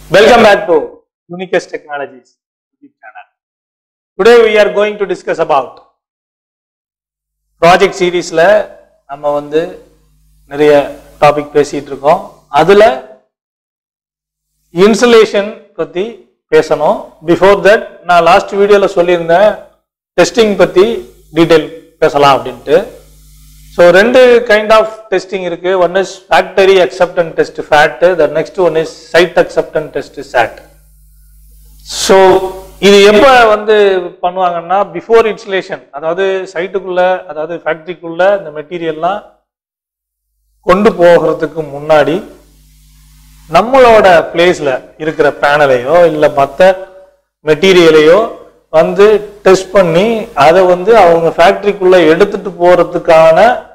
Welcome back to Unicast Technologies YouTube channel. Today we are going to discuss about project சீரீஸ்ல நம்ம வந்து நிறைய topic பேசிட்டு இருக்கோம் அதுல இன்சுலேஷன் பத்தி பேசணும் பிஃபோர் தட் நான் லாஸ்ட் வீடியோல சொல்லியிருந்தேன் டெஸ்டிங் பத்தி டீடைல் பேசலாம் அப்படின்ட்டு ஸோ ரெண்டு கைண்ட் ஆஃப் டெஸ்டிங் இருக்கு one is factory acceptance test FAT the next one is site acceptance test SAT so இது எப்போ வந்து பண்ணுவாங்கன்னா பிஃபோர் இன்ஸ்டலேஷன் அதாவது சைட்டுக்குள்ள அதாவது ஃபேக்டரிக்குள்ள இந்த மெட்டீரியல்லாம் கொண்டு போகிறதுக்கு முன்னாடி நம்மளோட பிளேஸ்ல இருக்கிற பேனலையோ இல்லை மற்ற மெட்டீரியலையோ வந்து டெஸ்ட் பண்ணி அதை வந்து அவங்க ஃபேக்டரிக்குள்ள எடுத்துட்டு போறதுக்கான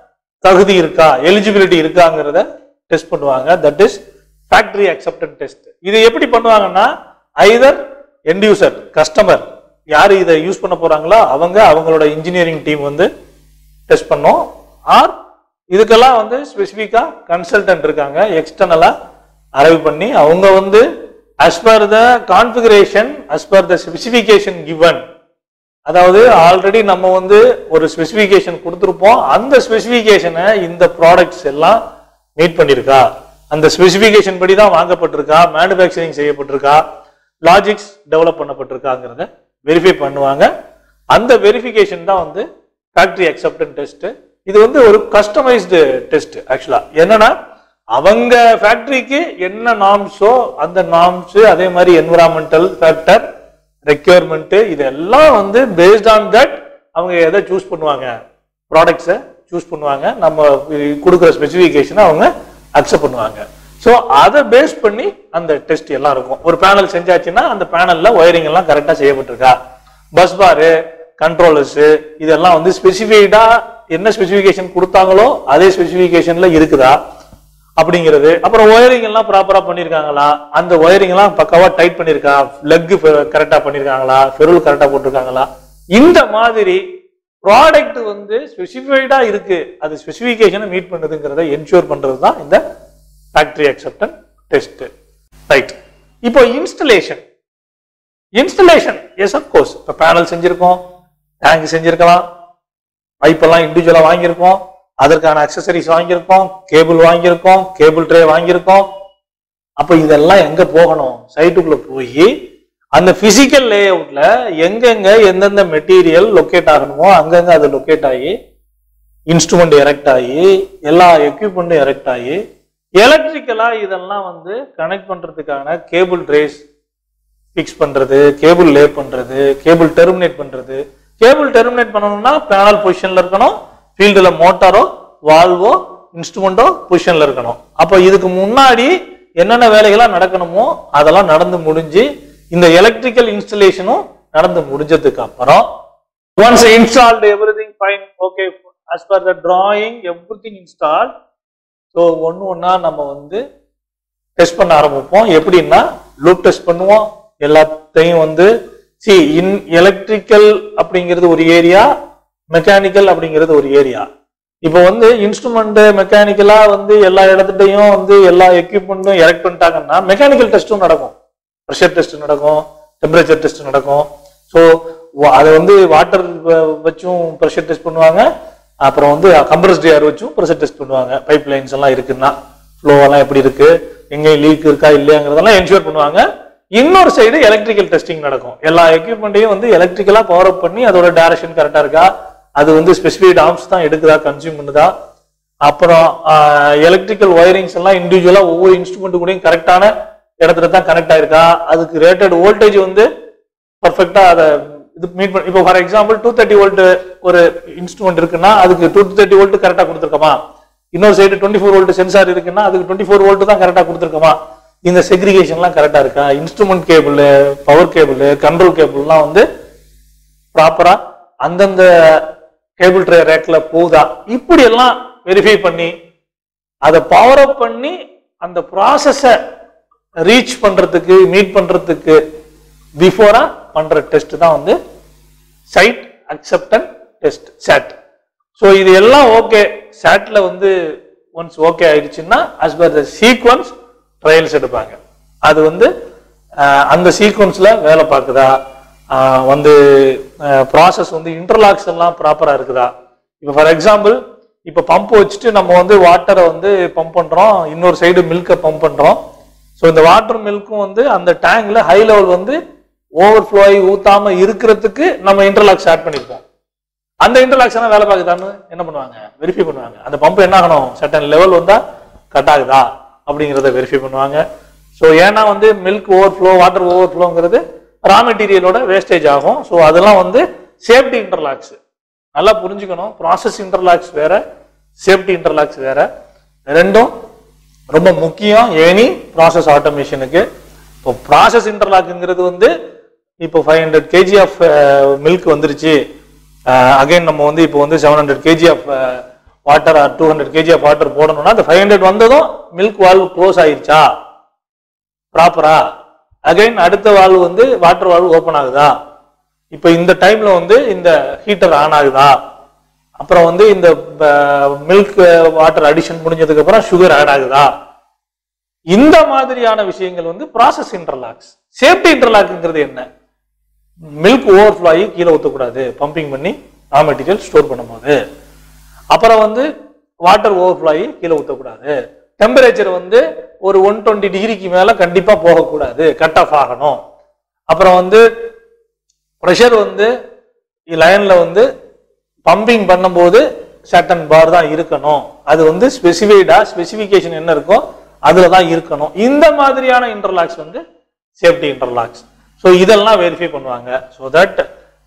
தகுதி இருக்கா எலிஜிபிலிட்டி இருக்காங்கிறத டெஸ்ட் பண்ணுவாங்க that is factory acceptance test இது எப்படி பண்ணுவாங்கன்னா ஐதர் எண்ட் யூசர் கஸ்டமர் யார் இதை யூஸ் பண்ண போறாங்களோ அவங்க அவங்களோட இன்ஜினியரிங் டீம் வந்து டெஸ்ட் பண்ணோம் ஆர் இதுக்கெல்லாம் வந்து ஸ்பெசிஃபிக்கா கன்சல்டன்ட் இருக்காங்க எக்ஸ்டர்னலா அரைவ் பண்ணி அவங்க வந்து as per the configuration as per the specification given அதாவது ஆல்ரெடி நம்ம வந்து ஒரு ஸ்பெசிஃபிகேஷன் கொடுத்துருப்போம் அந்த ஸ்பெசிஃபிகேஷனை இந்த ப்ராடக்ட்ஸ் எல்லாம் மீட் பண்ணியிருக்கா அந்த ஸ்பெசிஃபிகேஷன் படி தான் வாங்கப்பட்டிருக்கா மேனுஃபேக்சரிங் செய்யப்பட்டிருக்கா லாஜிக்ஸ் டெவலப் பண்ணப்பட்டிருக்காங்கிறத வெரிஃபை பண்ணுவாங்க அந்த வெரிஃபிகேஷன் தான் வந்து ஃபேக்டரி அக்செப்டன்ட் டெஸ்ட் இது வந்து ஒரு கஸ்டமைஸ்டு டெஸ்ட் ஆக்சுவலா என்னன்னா அவங்க ஃபேக்டரிக்கு என்ன நார்ம்ஸோ அந்த நார்ம்ஸ் அதே மாதிரி என்விரான்மெண்டல் ஃபேக்டர் ரெக்யர்மெண்ட் இதெல்லாம் வந்து பேஸ்ட் ஆன் தட் அவங்க எதை சூஸ் பண்ணுவாங்க ப்ராடக்ட்ஸை சூஸ் பண்ணுவாங்க நம்ம கொடுக்குற ஸ்பெசிஃபிகேஷனை அவங்க அக்செப்ட் பண்ணுவாங்க ஸோ அதை பேஸ் பண்ணி அந்த டெஸ்ட் எல்லாம் இருக்கும் ஒரு பேனல் செஞ்சாச்சுன்னா அந்த பேனல்ல ஒயரிங் எல்லாம் கரெக்டாக செய்யப்பட்டிருக்கா பஸ் பாரு கண்ட்ரோலர்ஸ் இதெல்லாம் வந்து ஸ்பெசிஃபைடா என்ன ஸ்பெசிஃபிகேஷன் கொடுத்தாங்களோ அதே ஸ்பெசிஃபிகேஷன்ல இருக்குதா அப்படிங்கிறது அப்புறம் ஒயரிங் எல்லாம் ப்ராப்பரா பண்ணிருக்காங்களா அந்த ஒயரிங் எல்லாம் பக்காவா டைட் பண்ணிருக்கா லெக் கரெக்டா பண்ணிருக்காங்களா ஃபெருல் கரெக்டா போட்டிருக்காங்களா இந்த மாதிரி ப்ராடக்ட் வந்து ஸ்பெசிஃபைடா இருக்கு அது ஸ்பெசிஃபிகேஷனை மீட் பண்ணுதுங்கிறத என்ஷூர் பண்றது தான் இந்த ஃபேக்டரி அக்செப்டன் டெஸ்ட் ரைட் இப்போ இன்ஸ்டலேஷன் இன்ஸ்டலேஷன் எஸ் கோர்ஸ் இப்போ பேனல் செஞ்சிருக்கோம் டேங்க் செஞ்சிருக்கலாம் பைப்பெல்லாம் இண்டிவிஜுவலா வாங்கியிருக்கோம் அதற்கான அக்சசரிஸ் வாங்கியிருக்கோம் கேபிள் வாங்கியிருக்கோம் கேபிள் ட்ரே வாங்கியிருக்கோம் அப்ப இதெல்லாம் எங்க போகணும் சைட்டுக்குள்ள போய் அந்த பிசிக்கல் லே அவுட்ல எங்கெங்க எந்தெந்த மெட்டீரியல் லொக்கேட் ஆகணுமோ அங்கங்க அது லொக்கேட் ஆகி இன்ஸ்ட்ருமெண்ட் எரெக்ட் ஆகி எல்லா எக்யூப்மெண்ட்டும் எரெக்ட் ஆகி எலக்ட்ரிக்கலா இதெல்லாம் வந்து கனெக்ட் பண்றதுக்கான கேபிள் ட்ரேஸ் ஃபிக்ஸ் பண்றது கேபிள் லே பண்றது கேபிள் டெர்மினேட் பண்றது கேபிள் டெர்மினேட் பண்ணணும்னா பேனல் பொசிஷன்ல இருக்கணும் ஃபீல்டுல மோட்டாரோ வால்வோ இன்ஸ்ட்ருமெண்டோ பொசிஷன்ல இருக்கணும் அப்போ இதுக்கு முன்னாடி என்னென்ன வேலைகள்லாம் நடக்கணுமோ அதெல்லாம் நடந்து முடிஞ்சு இந்த எலக்ட்ரிக்கல் இன்ஸ்டலேஷனும் நடந்து முடிஞ்சதுக்கு அப்புறம் once installed everything fine okay as per the drawing everything install so ஒன்று ஒன்றா நம்ம வந்து டெஸ்ட் பண்ண ஆரம்பிப்போம் எப்படின்னா லூப் டெஸ்ட் பண்ணுவோம் எல்லாத்தையும் வந்து சி இன் எலக்ட்ரிக்கல் அப்படிங்கிறது ஒரு ஏரியா மெக்கானிக்கல் அப்படிங்கிறது ஒரு ஏரியா இப்போ வந்து இன்ஸ்ட்ருமெண்ட் மெக்கானிக்கலா வந்து எல்லா இடத்துலையும் வந்து எல்லா எக்யூப்மெண்ட்டும் எரெக்ட் பண்ணிட்டாங்கன்னா மெக்கானிக்கல் டெஸ்ட்டும் நடக்கும் ப்ரெஷர் டெஸ்ட் நடக்கும் டெம்பரேச்சர் டெஸ்ட் நடக்கும் ஸோ அதை வந்து வாட்டர் வச்சும் ப்ரெஷர் டெஸ்ட் பண்ணுவாங்க அப்புறம் வந்து கம்ப்ரஸ்ட் ஏர் வச்சும் ப்ரெஷர் டெஸ்ட் பண்ணுவாங்க பைப் லைன்ஸ் எல்லாம் இருக்குன்னா ஃப்ளோ எல்லாம் எப்படி இருக்கு எங்கேயும் லீக் இருக்கா இல்லையாங்கிறதெல்லாம் என்ஷூர் பண்ணுவாங்க இன்னொரு சைடு எலக்ட்ரிக்கல் டெஸ்டிங் நடக்கும் எல்லா எக்யூப்மெண்ட்டையும் வந்து எலக்ட்ரிக்கலா பவர் அப் பண்ணி அதோட டைரக்ஷன் கரெக்டா இருக்கா அது வந்து ஸ்பெசிஃபைட் ஆர்ம்ஸ் தான் எடுக்குதா கன்சியூம் பண்ணுதா அப்புறம் எலக்ட்ரிக்கல் ஒயரிங்ஸ் எல்லாம் இண்டிவிஜுவலா ஒவ்வொரு இன்ஸ்ட்ருமெண்ட் கூடயும் கரெக்டான இடத்துல தான் கனெக்ட் ஆயிருக்கா அதுக்கு ரேட்டட் வோல்டேஜ் வந்து பர்ஃபெக்டா அதை இது மீட் பண்ணி இப்போ for example two thirty volt ஒரு இன்ஸ்ட்ருமெண்ட் இருக்குன்னா அதுக்கு டூ தேர்ட்டி வோல்ட் கரெக்டா கொடுத்துருக்கோமா இன்னொரு side twenty four volt sensor இருக்குன்னா அதுக்கு டுவெண்ட்டி ஃபோர் வோல்ட் தான் கரெக்டா கொடுத்துருக்கோமா இந்த செக்ரிகேஷன்லாம் கரெக்டா இருக்கா instrument cable power cable control கேபிள்லாம் வந்து ப்ராப்பரா அந்தந்த கேபிள் ட்ரே ரேக்ல போகுதா இப்படி எல்லாம் வெரிஃபை பண்ணி அதை பவர் அப் பண்ணி அந்த ப்ராசஸை ரீச் பண்றதுக்கு மீட் பண்றதுக்கு பிஃபோரா பண்ற டெஸ்ட் தான் வந்து site acceptance test SAT so இது எல்லாம் ஓகே சேட்ல வந்து ஒன்ஸ் ஓகே ஆயிடுச்சுன்னா as per த சீக்வன்ஸ் ட்ரையல்ஸ் எடுப்பாங்க அது வந்து அஹ், அந்த சீக்வன்ஸ்ல வேலை பார்க்குதா அஹ், வந்து ப்ராசஸ் வந்து இன்டர்லாக்ஸ் எல்லாம் ப்ராப்பரா இருக்குதா இப்போ ஃபார் எக்ஸாம்பிள் இப்போ பம்ப் வச்சுட்டு நம்ம வந்து வாட்டரை வந்து பம்ப் பண்றோம் இன்னொரு சைடு மில்கை பம்ப் பண்றோம் ஸோ இந்த வாட்டர் மில்க்கும் வந்து அந்த டேங்க்ல ஹை லெவல் வந்து ஓவர் ஃப்ளோ ஆகி ஊத்தாம இருக்கிறதுக்கு நம்ம இன்டர்லாக்ஸ் ஆட் பண்ணிருப்போம் அந்த இன்டர்லாக்ஸ் எல்லாம் வேலை பார்க்குதான்னு என்ன பண்ணுவாங்க வெரிஃபை பண்ணுவாங்க அந்த பம்ப் என்ன ஆகணும் சட்டன் லெவல் வந்தா கட் ஆகுதா அப்படிங்கிறத வெரிஃபை பண்ணுவாங்க ஸோ ஏன்னா வந்து milk over flow water over ஃப்ளோங்கிறது ரா மெட்டீரியலோட வேஸ்டேஜ் ஆகும் ஸோ அதெல்லாம் வந்து சேஃப்டி இன்டர்லாக்ஸ் நல்லா புரிஞ்சுக்கணும் ப்ராசஸ் இன்டர்லாக்ஸ் வேற சேஃப்டி இன்டர்லாக்ஸ் வேற ரெண்டும் ரொம்ப முக்கியம் எனி ப்ராசஸ் ஆட்டோமேஷனுக்கு இப்போ ப்ராசஸ் இன்டர்லாக்குங்கிறது வந்து இப்போ five hundred KG of milk வந்துருச்சு அகைன் நம்ம வந்து இப்போ வந்து seven hundred KG of water or two hundred KG of water போடணும்னா அந்த ஃபைவ் ஹண்ட்ரட் வந்ததும் மில்க் வால்வ் க்ளோஸ் ஆயிருச்சா ப்ராப்பரா அகைன் அடுத்த வால்வ் வந்து வாட்டர் வால்வ் ஓப்பன் ஆகுதா இப்போ இந்த டைம்ல வந்து இந்த ஹீட்டர் ஆன் ஆகுதா அப்புறம் வந்து இந்த மில்க் வாட்டர் அடிஷன் முடிஞ்சதுக்கு அப்புறம் சுகர் ஆட் ஆகுதா இந்த மாதிரியான விஷயங்கள் வந்து ப்ராசஸ் இன்டர்லாக்ஸ் சேஃப்டி இன்டர்லாக்ங்கிறது என்ன மில்க் ஓவர்ஃப்ளோ ஆகி கீழே ஊற்றக்கூடாது பம்பிங் பண்ணி ரா மெட்டீரியல் ஸ்டோர் பண்ணும்போது அப்புறம் வந்து வாட்டர் ஓவர்ஃப்ளோ ஆகி கீழே ஊற்றக்கூடாது டெம்பரேச்சர் வந்து ஒரு ஒன் டுவெண்ட்டி டிகிரிக்கு மேல கண்டிப்பா போகக்கூடாது கட் ஆஃப் ஆகணும் அப்புறம் வந்து ப்ரெஷர் வந்து லைன்ல வந்து பம்பிங் பண்ணும்போது சட்டன் பார் தான் இருக்கணும் அது வந்து ஸ்பெசிஃபைடா ஸ்பெசிஃபிகேஷன் என்ன இருக்கோ அதுல தான் இருக்கணும் இந்த மாதிரியான இன்டர்லாக்ஸ் வந்து சேஃப்டி இன்டர்லாக்ஸ் ஸோ இதெல்லாம் வெரிஃபை பண்ணுவாங்க ஸோ தட்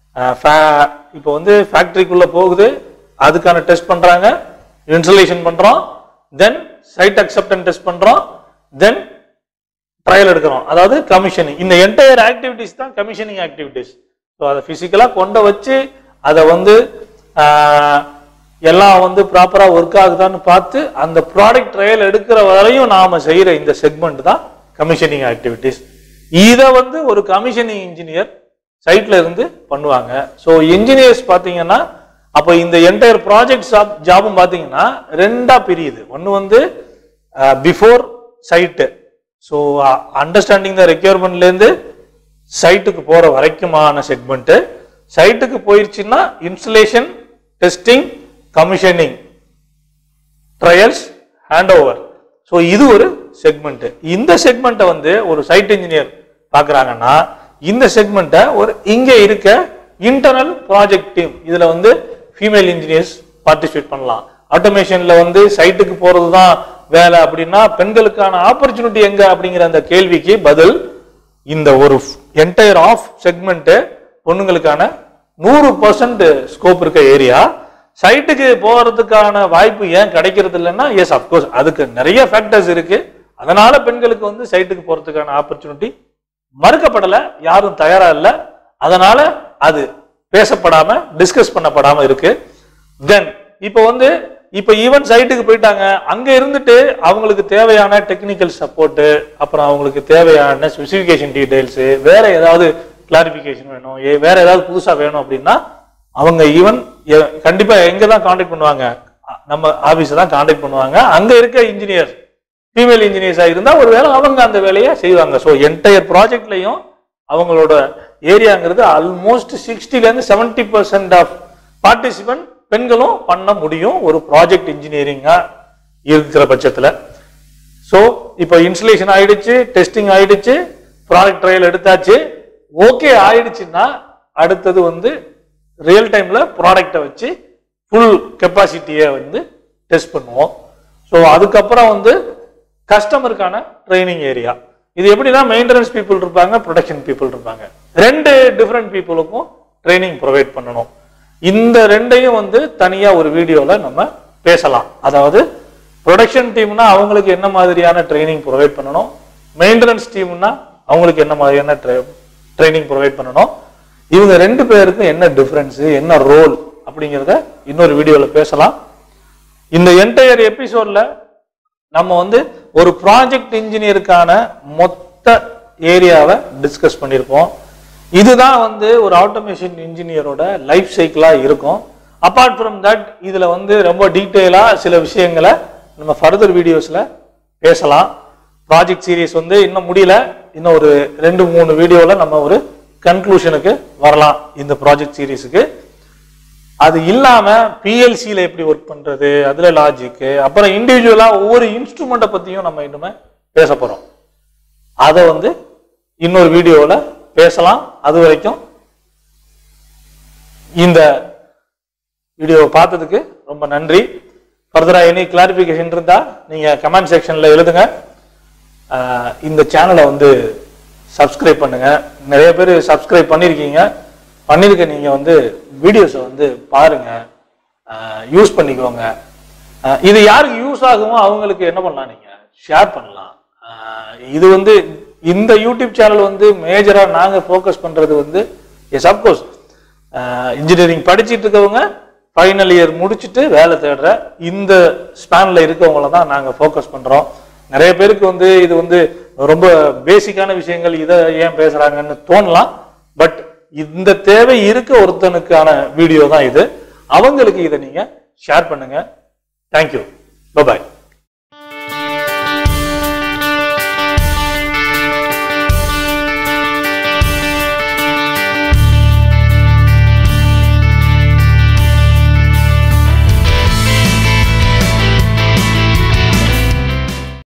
இப்போ வந்து ஃபேக்டரிக்குள்ள போகுது அதுக்கான டெஸ்ட் பண்றாங்க இன்ஸ்டலேஷன் பண்றோம் தென் சைட் அக்செப்டன் டெஸ்ட் பண்றோம் தென் ட்ரையல் எடுக்கிறோம் அதாவது கமிஷனிங் இந்த என்டையர் ஆக்டிவிட்டிஸ் தான் கமிஷனிங் ஆக்டிவிட்டிஸ் ஸோ அதை ஃபிசிக்கலாக கொண்டு வச்சு அதை வந்து ஆஹ், எல்லாம் வந்து ப்ராப்பராக ஒர்க் ஆகுதான்னு பார்த்து அந்த ப்ராடக்ட் ட்ரையல் எடுக்கிற வரையும் நாம செய்யற இந்த செக்மெண்ட் தான் கமிஷனிங் ஆக்டிவிட்டிஸ் இதை வந்து ஒரு கமிஷனிங் இன்ஜினியர் சைட்ல இருந்து பண்ணுவாங்க ஸோ இன்ஜினியர்ஸ் பார்த்தீங்கன்னா அப்போ இந்த என்டையர் ப்ராஜெக்ட் ஜாபும் பார்த்தீங்கன்னா ரெண்டா பிரியுது ஒன்று வந்து before site so understanding the ரெக்யர்மெண்ட்லேருந்து சைட்டுக்கு போற வரைக்குமான செக்மெண்ட் சைட்டுக்கு போயிருச்சுன்னா installation testing commissioning trials hand over so இது ஒரு செக்மெண்ட் இந்த செக்மெண்ட்டை வந்து ஒரு சைட் இன்ஜினியர் பார்க்குறாங்கன்னா இந்த செக்மெண்ட்டை ஒரு இங்கே இருக்க இன்டர்னல் ப்ராஜெக்ட் டீம் இதில் வந்து ஃபீமேல் இன்ஜினியர்ஸ் பார்ட்டிசிபேட் பண்ணலாம் ஆட்டோமேஷன்ல வந்து சைட்டுக்கு போறது தான் வேலை அப்படின்னா பெண்களுக்கான ஆப்பர்ச்சுனிட்டி எங்க அப்படிங்கிற அந்த கேள்விக்கு பதில் இந்த ஒரு என்டையர் ஆஃப் செக்மெண்ட் பொண்ணுங்களுக்கான நூறு பர்சன்ட் ஸ்கோப் இருக்க ஏரியா சைட்டுக்கு போறதுக்கான வாய்ப்பு ஏன் கிடைக்கிறது இல்லைன்னா எஸ் அப்கோர்ஸ் அதுக்கு நிறைய ஃபேக்டர்ஸ் இருக்கு அதனால பெண்களுக்கு வந்து சைட்டுக்கு போறதுக்கான ஆப்பர்ச்சுனிட்டி மறுக்கப்படல யாரும் தயாரா இல்லை அதனால அது பேசப்படாம டிஸ்கஸ் பண்ணப்படாம இருக்கு தென் இப்போ வந்து இப்போ ஈவன் சைட்டுக்கு போயிட்டாங்க அங்க இருந்துட்டு அவங்களுக்கு தேவையான டெக்னிக்கல் சப்போர்ட் அப்புறம் அவங்களுக்கு தேவையான ஸ்பெசிஃபிகேஷன் டீடைல்ஸ் வேற ஏதாவது கிளாரிபிகேஷன் வேணும் ஏ- வேற ஏதாவது புதுசா வேணும் அப்படின்னா அவங்க ஈவன் கண்டிப்பா எங்க தான் காண்டாக்ட் பண்ணுவாங்க அ- நம்ம ஆபீஸ் தான் காண்டாக்ட் பண்ணுவாங்க அங்க இருக்க இன்ஜினியர் ஃபீமேல் இன்ஜினியர்ஸா இருந்தா ஒருவேளை அவங்க அந்த வேலையை செய்வாங்க ஸோ என்டையர் ப்ராஜெக்ட்லயும் அவங்களோட ஏரியாங்கிறது ஆல்மோஸ்ட் சிக்ஸ்டில இருந்து செவன்டி பர்சன்ட் ஆஃப் பார்ட்டிசிபென்ட் பெண்களும் பண்ண முடியும் ஒரு ப்ராஜெக்ட் இன்ஜினியரிங்கா இருக்கிற பட்சத்துல ஸோ இப்போ இன்ஸ்டலேஷன் ஆயிடுச்சு டெஸ்டிங் ஆயிடுச்சு ப்ராடக்ட் ட்ரையல் எடுத்தாச்சு ஓகே ஆயிடுச்சுன்னா அடுத்தது வந்து ரியல் டைம்ல ப்ராடக்டை வச்சு ஃபுல் கெப்பாசிட்டியை வந்து டெஸ்ட் பண்ணுவோம் ஸோ அதுக்கப்புறம் வந்து கஸ்டமருக்கான ட்ரைனிங் ஏரியா இது எப்படின்னா மெயின்டெனன்ஸ் பீப்புள் இருப்பாங்க ப்ரொடக்ஷன் பீப்புள் இருப்பாங்க ரெண்டு டிஃப்ரெண்ட் பீப்புளுக்கும் ட்ரைனிங் ப்ரொவைட் பண்ணணும் இந்த ரெண்டையும் வந்து தனியா ஒரு வீடியோல நம்ம பேசலாம் அதாவது ப்ரொடக்ஷன் டீம்னா அவங்களுக்கு என்ன மாதிரியான ட்ரைனிங் ப்ரொவைட் பண்ணணும் மெயின்டெனன்ஸ் டீம்னா அவங்களுக்கு என்ன மாதிரியான ட்ரைனிங் ப்ரொவைட் பண்ணணும் இவங்க ரெண்டு பேருக்கும் என்ன டிஃபரன்ஸ் என்ன ரோல் அப்படிங்கிறத இன்னொரு வீடியோல பேசலாம் இந்த என்டையர் எபிசோட்ல நம்ம வந்து ஒரு ப்ராஜெக்ட் இன்ஜினியருக்கான மொத்த ஏரியாவை டிஸ்கஸ் பண்ணியிருப்போம் இதுதான் வந்து ஒரு ஆட்டோமேஷன் இன்ஜினியரோட லைஃப் சைக்கிளா இருக்கும் அப்பார்ட் ஃப்ரம் தட் இதுல வந்து ரொம்ப டீட்டெயிலா சில விஷயங்களை நம்ம ஃபர்தர் வீடியோஸ்ல பேசலாம் ப்ராஜெக்ட் சீரிஸ் வந்து இன்னும் முடியல இன்னும் ஒரு ரெண்டு மூணு வீடியோவில் நம்ம ஒரு கன்க்ளூஷனுக்கு வரலாம் இந்த ப்ராஜெக்ட் சீரீஸுக்கு அது இல்லாம பிஎல்சியில் எப்படி ஒர்க் பண்றது அதுல லாஜிக்கு அப்புறம் இண்டிவிஜுவலா ஒவ்வொரு இன்ஸ்ட்ருமெண்ட்டை பத்தியும் நம்ம இன்னுமே பேச போறோம் அதை வந்து இன்னொரு வீடியோவில் பேசலாம் அது வரைக்கும் இந்த வீடியோவை பார்த்ததுக்கு ரொம்ப நன்றி ஃபர்தரா எனி கிளாரிஃபிகேஷன் இருந்தா நீங்க கமெண்ட் செக்ஷன்ல எழுதுங்க ஆஹ் இந்த சேனலை வந்து சப்ஸ்கிரைப் பண்ணுங்க நிறைய பேர் சப்ஸ்கிரைப் பண்ணியிருக்கீங்க பண்ணிருக்க நீங்க வந்து வீடியோஸை வந்து பாருங்க யூஸ் பண்ணிக்கோங்க ஆஹ் இது யாருக்கு யூஸ் ஆகுமோ அவங்களுக்கு என்ன பண்ணலாம் நீங்க ஷேர் பண்ணலாம் ஆஹ் இது வந்து இந்த யூடியூப் சேனல் வந்து மேஜரா நாங்க ஃபோக்கஸ் பண்றது வந்து எஸ் அப்கோர்ஸ் இன்ஜினியரிங் படிச்சிட்டு இருக்கவங்க ஃபைனல் இயர் முடிச்சுட்டு வேலை தேடுற இந்த ஸ்பேன்ல இருக்கவங்கள தான் நாங்க ஃபோக்கஸ் பண்றோம் நிறைய பேருக்கு வந்து இது வந்து ரொம்ப பேசிக்கான விஷயங்கள் இதை ஏன் பேசுறாங்கன்னு தோணலாம் பட் இந்த தேவை இருக்க ஒருத்தனுக்கான வீடியோ தான் இது அவங்களுக்கு இதை நீங்க ஷேர் பண்ணுங்க தேங்க்யூ பாய்